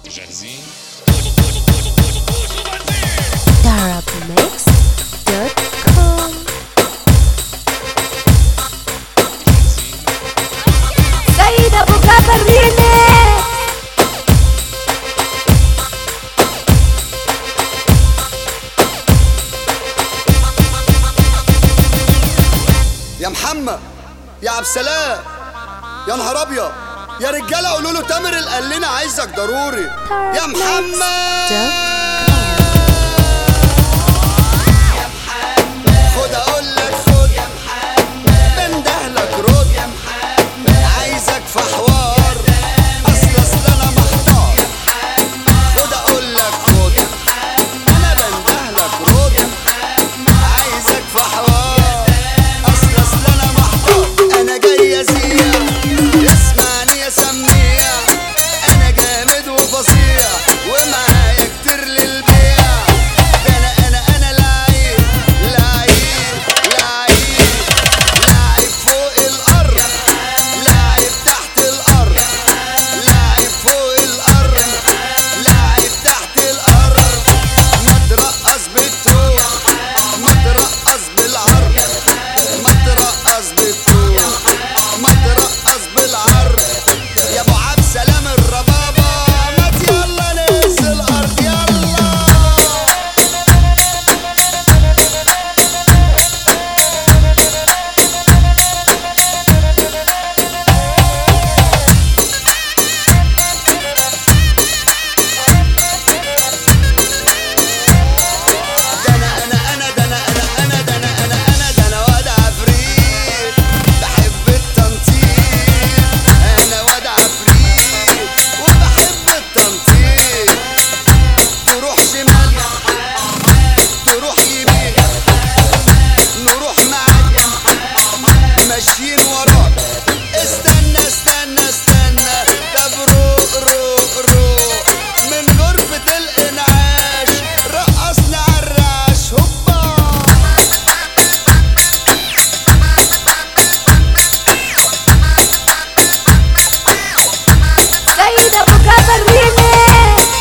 جاهزين darabmix.com سيد ابو جابر ريميكس يا محمد يا عبد السلام يا نهار ابيض يا رجاله قولوا له تامر اللي قال لنا عايزك ضروري يا محمد خد اقول لك خد من دهلك رد عايزك في حوار اصل اصل انا محتار خد اقول لك خد انا بندهلك رد عايزك في حوار اصل اصل انا محتار انا جاي ازيع اسمعني يا سميع انا جامد وفظيع ومعايا كتير للبيع ده انا انا انا لعيب لعيب لعيب لعيب فوق الارض لعيب تحت الارض لعيب فوق الارض لعيب تحت الارض ما ترقص بتروح ما ترقص بالعرض ما ترقص بتروح ما ترقص بالعرض يا ابو عبد سلام الربابه ما يلا نقص الارض يلا ده انا انا انا ده انا انا انا ده انا انا انا ده انا واد عفريت بحب التنطيط انا واد عفريت وبحب التنطيط تروح شمال تروح يمين نروح معاك ماشيين وراك استنى استنى استنى طب روق روق روق من غرفة الانعاش رقصنا عالرعش هوبا سيد ابو جابر ريميكس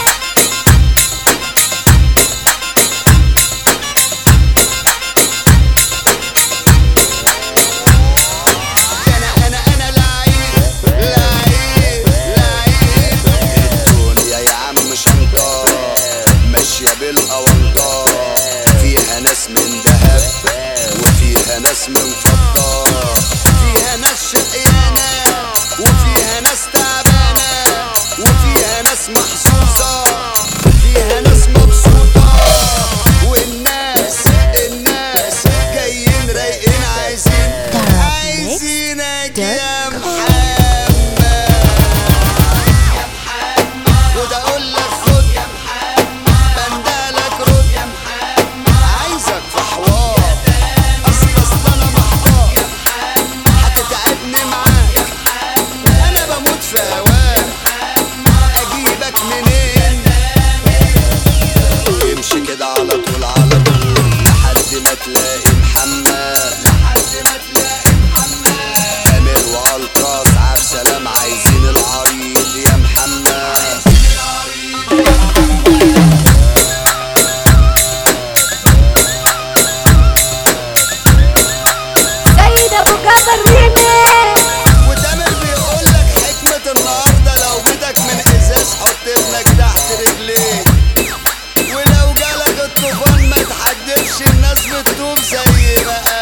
انا انا انا لعيب لعيب لعيب الدنيا يا عم شنطة ماشية بالاونطة فيها ناس من دهب وفيها ناس من فضة فيها ناس شقيانة وفيها ناس تعبانة وفيها ناس محظوظة فيها ناس مبسوطة والناس الناس جايين رايقين عايزين عايزينك يا محمد خد اقول لك خد بندالك رد عايزك في حوار اصل اصل انا محتار هتتعبني معاك انا بموت في هواك اجيبك منين امشي كده على طول على طول لحد ما تلاقي محمد لحد ما تلاقي محمد تامر والطاس عبد سلام عايزين العريض يا محمد سيد ابو جابر ريميكس وتامر بيقول لك حكمة النهاردة لو بدك من ازاز حط ابنك تحت رجليك ولو جالك الطوفان ما تحدفش الناس بتطوف زي ما